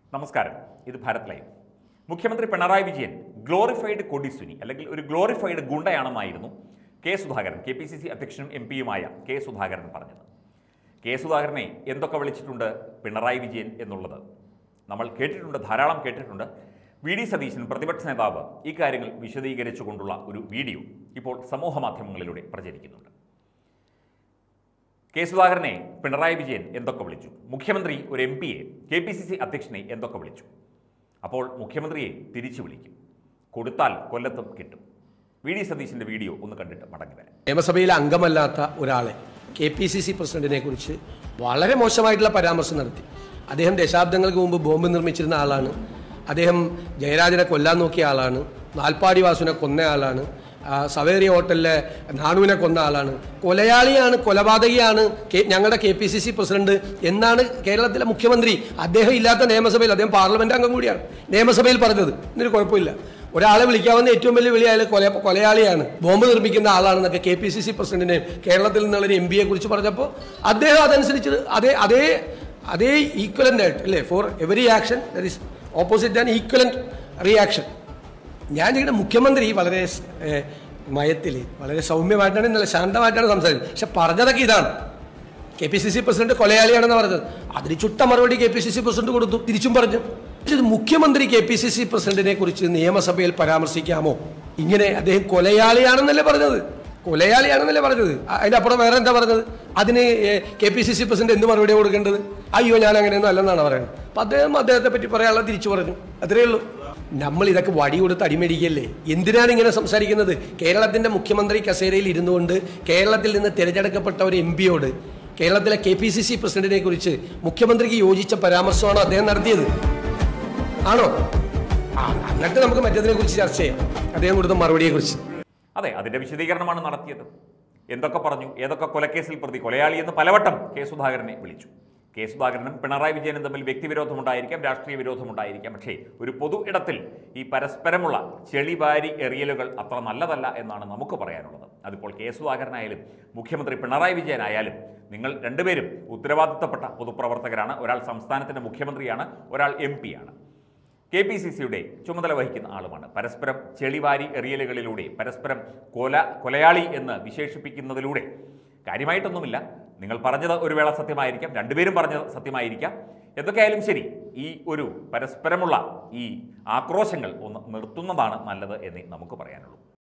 നമസ്കാരം ഇത് ഭാരത് ലൈവ് മുഖ്യമന്ത്രി പിണറായി വിജയൻ ഗ്ലോറിഫൈഡ് കൊടിസുനി അല്ലെങ്കിൽ ഒരു ഗ്ലോറിഫൈഡ് ഗുണ്ടയാണെന്നായിരുന്നു K Sudhakaran K P C C അധ്യക്ഷനും എം പിയുമായ കെ സുധാകരൻ പറഞ്ഞത് കെ സുധാകരനെ എന്തൊക്കെ വിളിച്ചിട്ടുണ്ട് പിണറായി വിജയൻ എന്നുള്ളത് നമ്മൾ കേട്ടിട്ടുണ്ട് ധാരാളം കേട്ടിട്ടുണ്ട് വി ഡി സതീശൻ പ്രതിപക്ഷ നേതാവ് ഈ കാര്യങ്ങൾ വിശദീകരിച്ചുകൊണ്ടുള്ള ഒരു വീഡിയോ ഇപ്പോൾ സമൂഹ മാധ്യമങ്ങളിലൂടെ പ്രചരിക്കുന്നുണ്ട് കെ സുധാകരനെ പിണറായി വിജയൻ എന്തൊക്കെ വിളിച്ചു മുഖ്യമന്ത്രി ഒരു എം പിയെ കെ പി സി സി അധ്യക്ഷനെ എന്തൊക്കെ വിളിച്ചു അപ്പോൾ മുഖ്യമന്ത്രിയെ തിരിച്ചു വിളിക്കും കൊടുത്താൽ കൊല്ലത്തും കിട്ടും വി ഡി സതീശിൻ്റെ വീഡിയോ ഒന്ന് കണ്ടിട്ട് മടങ്ങി വരാം നിയമസഭയിലെ അംഗമല്ലാത്ത ഒരാളെ കെ പി സി സി പ്രസിഡന്റിനെ കുറിച്ച് വളരെ മോശമായിട്ടുള്ള പരാമർശം നടത്തി അദ്ദേഹം ദശാബ്ദങ്ങൾക്ക് മുമ്പ് ബോംബ് നിർമ്മിച്ചിരുന്ന ആളാണ് അദ്ദേഹം ജയരാജനെ കൊല്ലാൻ നോക്കിയ ആളാണ് നാൽപ്പാടി വാസുവിനെ കൊന്ന ആളാണ് ആ, സവേറി ഹോട്ടലിലെ നാണുവിനെ കൊന്ന ആളാണ് കൊലയാളിയാണ് കൊലപാതകിയാണ് കെ- ഞങ്ങളുടെ K P C C president എന്നാണ് കേരളത്തിലെ മുഖ്യമന്ത്രി അദ്ദേഹം ഇല്ലാത്ത നിയമസഭയിൽ അദ്ദേഹം പാർലമെന്റ് അംഗം കൂടിയാണ് നിയമസഭയിൽ പറഞ്ഞത് ഇതിന് കുഴപ്പമില്ല ഒരാളെ വിളിക്കാവുന്ന ഏറ്റവും വലിയ വിളി അയാൾ കൊല കൊലയാളിയാണ് ബോംബ് നിർമ്മിക്കുന്ന ആളാണെന്നൊക്കെ കെ പി സി സി പ്രസിഡന്റിനെ കേരളത്തിൽ നിന്നുള്ളൊരു എം പിയെ കുറിച്ച് പറഞ്ഞപ്പോൾ അദ്ദേഹം അതനുസരിച്ച് അതേ അതേ അതേ ഈക്വലൻ്റ് ആയിട്ട് അല്ലേ for every action there is opposite and equivalent reaction ഞാൻ ചെയ്യുന്ന മുഖ്യമന്ത്രി വളരെ മയത്തിൽ വളരെ സൗമ്യമായിട്ടാണ് ഇന്നലെ ശാന്തമായിട്ടാണ് സംസാരിച്ചത് പക്ഷെ പറഞ്ഞതൊക്കെ ഇതാണ് K P C C president കൊലയാളിയാണെന്ന് പറഞ്ഞത് അതിന് ചുട്ട മറുപടി K P C C president കൊടുത്തു തിരിച്ചും പറഞ്ഞു പക്ഷേ ഇത് മുഖ്യമന്ത്രി കെ പി സി സി പ്രസിഡന്റിനെ കുറിച്ച് നിയമസഭയിൽ പരാമർശിക്കാമോ ഇങ്ങനെ അദ്ദേഹം കൊലയാളിയാണെന്നല്ലേ പറഞ്ഞത് കൊലയാളിയാണെന്നല്ലേ പറഞ്ഞത് അ- അതിന്റെ അപ്പുറം വേറെ എന്താ പറഞ്ഞത് അതിന് K P C C president എന്ത് മറുപടി കൊടുക്കേണ്ടത് അയ്യോ ഞാൻ അങ്ങനെയൊന്നും അല്ലെന്നാണ് പറയുന്നത് അപ്പൊ അദ്ദേഹം അദ്ദേഹത്തെ പറ്റി പറയാനുള്ള തിരിച്ചു പറഞ്ഞു അത്രയേ ഉള്ളൂ നമ്മൾ ഇതൊക്കെ വടി കൊടുത്ത് അടിമേടിക്കല്ലേ എന്തിനാണ് ഇങ്ങനെ സംസാരിക്കുന്നത് കേരളത്തിന്റെ മുഖ്യമന്ത്രി കസേരയിൽ ഇരുന്നുകൊണ്ട് കേരളത്തിൽ നിന്ന് തിരഞ്ഞെടുക്കപ്പെട്ട ഒരു എം പിയോട് കേരളത്തിലെ കെ പി സി സി പ്രസിഡന്റിനെ കുറിച്ച് മുഖ്യമന്ത്രിക്ക് യോജിച്ച പരാമർശമാണോ അദ്ദേഹം നടത്തിയത് ആണോ ആ എന്നിട്ട് നമുക്ക് മറ്റതിനെ കുറിച്ച് ചർച്ച ചെയ്യാം അദ്ദേഹം കൊടുത്ത മറുപടിയെ കുറിച്ച് അതെ അതിന്റെ വിശദീകരണമാണ് നടത്തിയത് എന്തൊക്കെ പറഞ്ഞു ഏതൊക്കെ കൊലക്കേസിൽ പ്രതി കൊലയാളി എന്ന് പലവട്ടം കെ സുധാകരനെ വിളിച്ചു കെ സുധാകരനും പിണറായി വിജയനും തമ്മിൽ വ്യക്തിവിരോധമുണ്ടായിരിക്കാം രാഷ്ട്രീയ വിരോധമുണ്ടായിരിക്കാം പക്ഷേ ഒരു പൊതു ഇടത്തിൽ ഈ പരസ്പരമുള്ള ചെളിവാരി എറിയലുകൾ അത്ര നല്ലതല്ല എന്നാണ് നമുക്ക് പറയാനുള്ളത് അതിപ്പോൾ കെ സുധാകരനായാലും മുഖ്യമന്ത്രി പിണറായി വിജയനായാലും നിങ്ങൾ രണ്ടുപേരും ഉത്തരവാദിത്തപ്പെട്ട പൊതുപ്രവർത്തകരാണ് ഒരാൾ സംസ്ഥാനത്തിന്റെ മുഖ്യമന്ത്രിയാണ് ഒരാൾ എം പിയാണ് കെ പി സി സിയുടെ ചുമതല വഹിക്കുന്ന ആളുമാണ് പരസ്പരം ചെളിവാരി എറിയലുകളിലൂടെ പരസ്പരം കൊല കൊലയാളി എന്ന് വിശേഷിപ്പിക്കുന്നതിലൂടെ കാര്യമായിട്ടൊന്നുമില്ല നിങ്ങൾ പറഞ്ഞത് ഒരു വേള സത്യമായിരിക്കാം രണ്ടുപേരും പറഞ്ഞത് സത്യമായിരിക്കാം എന്തൊക്കെയായാലും ശരി ഈ ഒരു പരസ്പരമുള്ള ഈ ആക്രോശങ്ങൾ ഒന്ന് നിർത്തുന്നതാണ് നല്ലത് എന്നേ നമുക്ക് പറയാനുള്ളൂ